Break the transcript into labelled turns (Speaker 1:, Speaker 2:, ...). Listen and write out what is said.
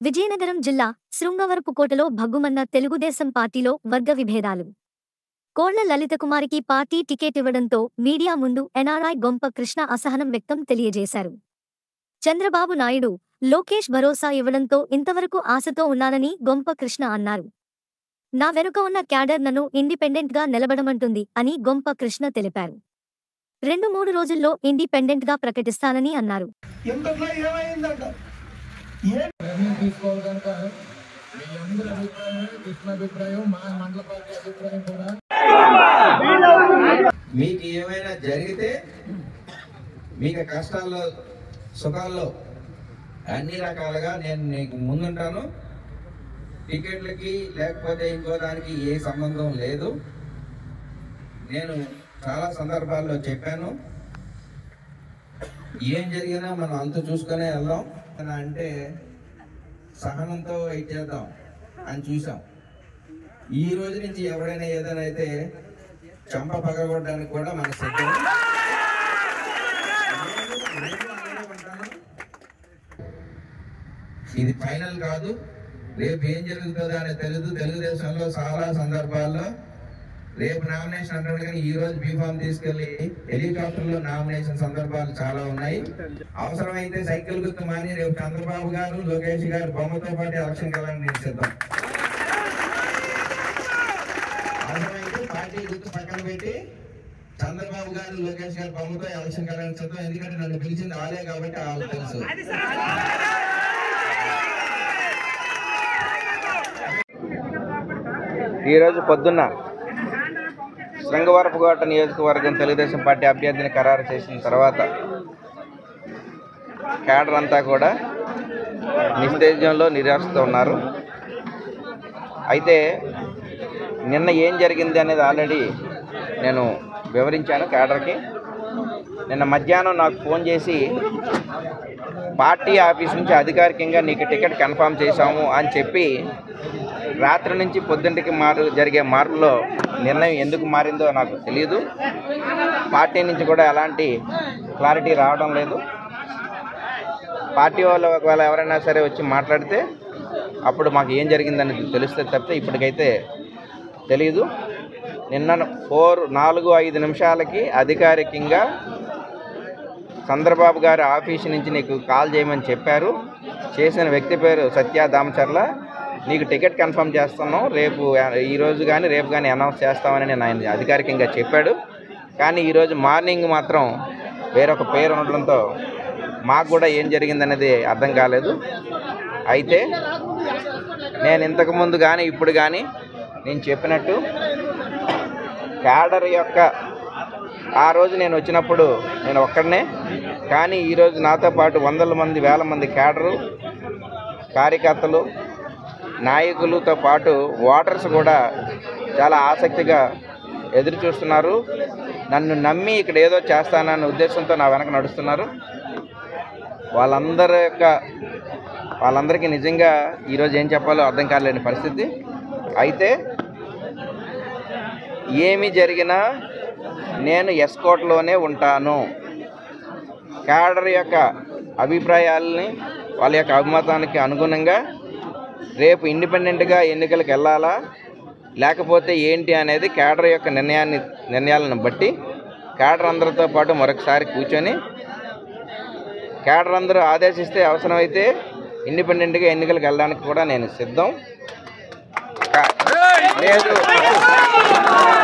Speaker 1: విజయనగరం జిల్లా శృంగవరపుకోటలో భగ్గుమన్న తెలుగుదేశం పార్టీలో వర్గ విభేదాలు కోళ్ల లలితకుమారికి పార్టీ టికెట్ ఇవ్వడంతో మీడియా ముందు ఎన్ఆర్ఐ గొంప కృష్ణ అసహనం వ్యక్తం తెలియజేశారు చంద్రబాబు నాయుడు లోకేష్ భరోసా ఇవ్వడంతో ఇంతవరకు ఆశతో ఉన్నానని గొంప కృష్ణ అన్నారు నా వెనుక ఉన్న క్యాడర్ నన్ను ఇండిపెండెంట్గా నిలబడమంటుంది అని గొంప కృష్ణ తెలిపారు రెండు మూడు రోజుల్లో ఇండిపెండెంట్గా ప్రకటిస్తానని అన్నారు
Speaker 2: ఇంతట్లో ఏమైందంట ఏ
Speaker 3: నిర్ణయం తీసుకోవాలి కనుక మీ అందరి అభిప్రాయం కృష్ణ అభిప్రాయం మా మండల పార్టీ అభిప్రాయం కూడా
Speaker 4: మీకు ఏమైనా జరిగితే మీకు కష్టాల్లో సుఖాల్లో అన్ని రకాలుగా నేను నీకు ముందుంటాను టికెట్లకి లేకపోతే ఇంకో దానికి ఏ సంబంధం లేదు నేను చాలా సందర్భాల్లో చెప్పాను ఏం జరిగినా మనం అంత చూసుకునే వెళ్దాం అని అంటే సహనంతో ఇచ్చేద్దాం అని చూసాం ఈ రోజు నుంచి ఎవరైనా ఏదైనా అయితే చంప పగలగొట్టడానికి కూడా మన సిద్ధం నేను అలాగే ఉంటాను. ఇది ఫైనల్ కాదు రేపు ఏం జరుగుతుందో అని తెలుగు తెలుగుదేశంలో చాలా సందర్భాల్లో రేపు నామినేషన్ అంటాడు కానీ ఈ రోజు బీఫామ్ తీసుకెళ్లి హెలికాప్టర్ లో నామినేషన్ సందర్భాలు చాలా ఉన్నాయి అవసరమైతే సైకిల్ గుర్తు మాని రేపు చంద్రబాబు గారు లోకేష్ గారు బొమ్మతో పాటు ఎలక్షన్ వెళ్ళాలని నేను సిద్ధం అవసరమైతే పార్టీ గుర్తు పక్కన పెట్టి చంద్రబాబు గారు లోకేష్ గారు బొమ్మతో ఎలక్షన్ వెళ్ళాలని సిద్ధం ఎందుకంటే నన్ను పిలిచింది వాళ్ళే కాబట్టి వాళ్ళకి తెలుసు ఈరోజు పొద్దున్న శృంగవరపుకోట నియోజకవర్గం తెలుగుదేశం పార్టీ అభ్యర్థిని ఖరారు చేసిన తర్వాత క్యాడర్ అంతా కూడా నిస్తేజంలో నిరాశతో ఉన్నారు అయితే నిన్న ఏం జరిగింది అనేది ఆల్రెడీ నేను వివరించాను క్యాడర్కి నిన్న మధ్యాహ్నం నాకు ఫోన్ చేసి పార్టీ ఆఫీస్ నుంచి అధికారికంగా నీకు టికెట్ కన్ఫర్మ్ చేశాము అని చెప్పి రాత్రి నుంచి పొద్దుంటికి మారు జరిగే మార్పులో నిర్ణయం ఎందుకు మారిందో నాకు తెలియదు పార్టీ నుంచి కూడా ఎలాంటి క్లారిటీ రావడం లేదు పార్టీ వాళ్ళు ఒకవేళ ఎవరైనా సరే వచ్చి మాట్లాడితే అప్పుడు మాకు ఏం జరిగిందనేది తెలుస్తే తప్పితే ఇప్పటికైతే తెలియదు నిన్న ఫోర్ నాలుగు ఐదు నిమిషాలకి అధికారికంగా చంద్రబాబు గారి ఆఫీస్ నుంచి నీకు కాల్ చేయమని చెప్పారు చేసిన వ్యక్తి పేరు సత్య దామచర్ల నీకు టికెట్ కన్ఫర్మ్ చేస్తున్నాం రేపు ఈ రోజు కానీ రేపు కానీ అనౌన్స్ చేస్తామని నేను ఆయన అధికారికంగా చెప్పాడు కానీ ఈరోజు మార్నింగ్ మాత్రం వేరొక పేరు ఉండడంతో మాకు కూడా ఏం జరిగిందనేది అర్థం కాలేదు అయితే నేను ఇంతకుముందు కానీ ఇప్పుడు కానీ నేను చెప్పినట్టు క్యాడర్ యొక్క ఆ రోజు నేను వచ్చినప్పుడు నేను ఒక్కడనే కానీ ఈరోజు నాతో పాటు వందల మంది వేల మంది క్యాడరు కార్యకర్తలు నాయకులతో పాటు ఓటర్స్ కూడా చాలా ఆసక్తిగా ఎదురు చూస్తున్నారు నన్ను నమ్మి ఇక్కడ ఏదో చేస్తానన్న ఉద్దేశంతో నా వెనక నడుస్తున్నారు వాళ్ళందరి యొక్క వాళ్ళందరికీ నిజంగా ఈరోజు ఏం చెప్పాలో అర్థం కాలేని పరిస్థితి అయితే ఏమి జరిగినా నేను ఎస్కోట్లోనే ఉంటాను క్యాడర్ యొక్క అభిప్రాయాలని వాళ్ళ యొక్క అభిమతానికి అనుగుణంగా రేపు ఇండిపెండెంట్గా ఎన్నికలకు వెళ్ళాలా లేకపోతే ఏంటి అనేది క్యాడర్ యొక్క నిర్ణయాన్ని నిర్ణయాలను బట్టి క్యాడర్ అందరితో పాటు మరొకసారి కూర్చొని క్యాడర్ అందరూ ఆదేశిస్తే అవసరమైతే ఇండిపెండెంట్గా ఎన్నికలకు వెళ్ళడానికి కూడా నేను సిద్ధం కా- లేదు